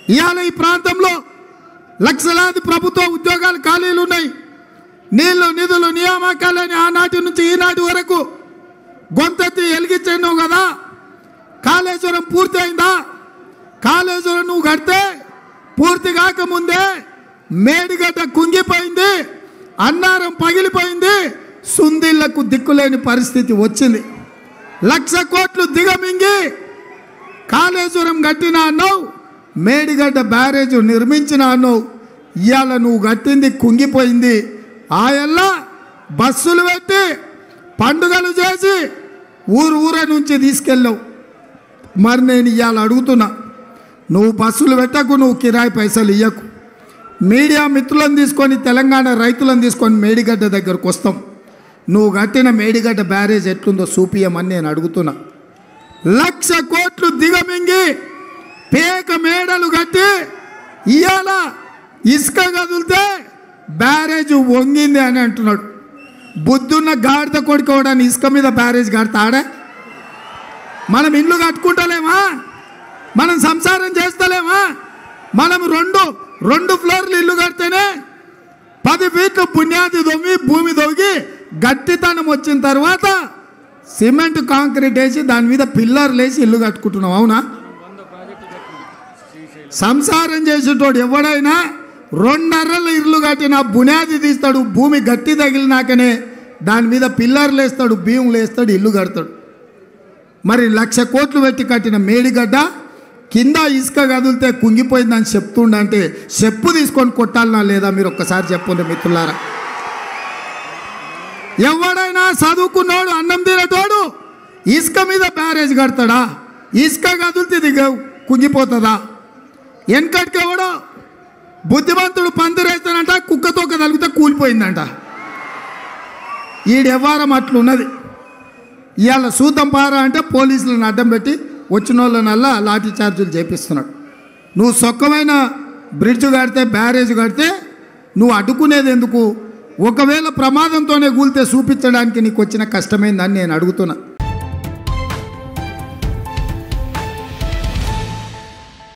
ఇవాళ ఈ ప్రాంతంలో లక్షలాది ప్రభుత్వ ఉద్యోగాలు ఖాళీలు ఉన్నాయి నీళ్లు నిధులు నియామకాలని ఆనాటి నుంచి ఈనాటి వరకు గొంతెత్తి వెలిగించాను కదా కాళేశ్వరం పూర్తి అయిందా కాళేశ్వరం నువ్వు కడితే పూర్తి కాకముందే మేడిగడ్డ కుంగిపోయింది అన్నారం పగిలిపోయింది సుందిళ్లకు దిక్కులేని పరిస్థితి వచ్చింది లక్ష కోట్లు దిగమింగి కాళేశ్వరం కట్టిన అన్నావు మేడిగడ్డ బ్యారేజ్ నిర్మించిన అన్నావు ఇవాళ నువ్వు కట్టింది కుంగిపోయింది ఆయల్లా బస్సులు పెట్టి పండుగలు చేసి ఊరు ఊర నుంచి తీసుకెళ్ళావు మరి నేను ఇవాళ అడుగుతున్నా నువ్వు బస్సులు పెట్టకు నువ్వు కిరాయి పైసలు ఇయ్యకు మీడియా మిత్రులను తీసుకొని తెలంగాణ రైతులను తీసుకొని మేడిగడ్డ దగ్గరకు వస్తాం నువ్వు కట్టిన మేడిగడ్డ బ్యారేజ్ ఎట్లుందో చూపియమని నేను అడుగుతున్నా లక్ష కోట్లు దిగమింగి పేక మేడలు కట్టి ఇవాళ ఇసుక కదిలితే బ్యారేజ్ వంగింది అని అంటున్నాడు బుద్ధున్న గాడిద కొడుకోవడాన్ని ఇసుక మీద బ్యారేజ్ కడతాడే మనం ఇల్లు కట్టుకుంటలేమా మనం సంసారం చేస్తలేమా మనం రెండు రెండు ఫ్లోర్లు ఇల్లు కడితేనే పది ఫీట్లు పుణ్యాది దొమ్మి భూమి దొంగి గట్టితనం వచ్చిన తర్వాత సిమెంట్ కాంక్రీట్ వేసి దాని మీద పిల్లర్లు వేసి ఇల్లు కట్టుకుంటున్నాం అవునా సంసారం చేసేటోడు ఎవడైనా రెండర్రలు ఇల్లు కట్టిన బునాది తీస్తాడు భూమి గట్టి తగిలినాకనే దాని మీద పిల్లర్లు వేస్తాడు భీములు వేస్తాడు ఇల్లు కడతాడు మరి లక్ష కోట్లు పెట్టి కట్టిన మేడిగడ్డ కింద ఇసుక కదిలితే కుంగిపోయిందని చెప్తుండంటే చెప్పు తీసుకొని కొట్టాలనా లేదా మీరు ఒక్కసారి చెప్పండి మిత్రులారా ఎవడైనా చదువుకున్నోడు అన్నం తినేటోడు ఇసుక మీద బ్యారేజ్ కడతాడా ఇసుక కదిలితే దిగ కుంగిపోతుందా వెనకటికి ఎవడో బుద్ధిమంతుడు పందిరేస్తానంట కుక్కతో తలిగితే కూలిపోయిందంట ఈడెవ్వారం అట్లున్నది ఇవాళ సూతం పారా అంటే పోలీసులను అడ్డం పెట్టి వచ్చిన వాళ్ళనల్లా లాఠీ చార్జీలు చేపిస్తున్నాడు నువ్వు సొక్కమైన బ్రిడ్జ్ కడితే బ్యారేజ్ కడితే నువ్వు అడ్డుకునేది ఎందుకు ఒకవేళ ప్రమాదంతోనే కూలితే చూపించడానికి నీకు వచ్చిన కష్టమైందని నేను అడుగుతున్నా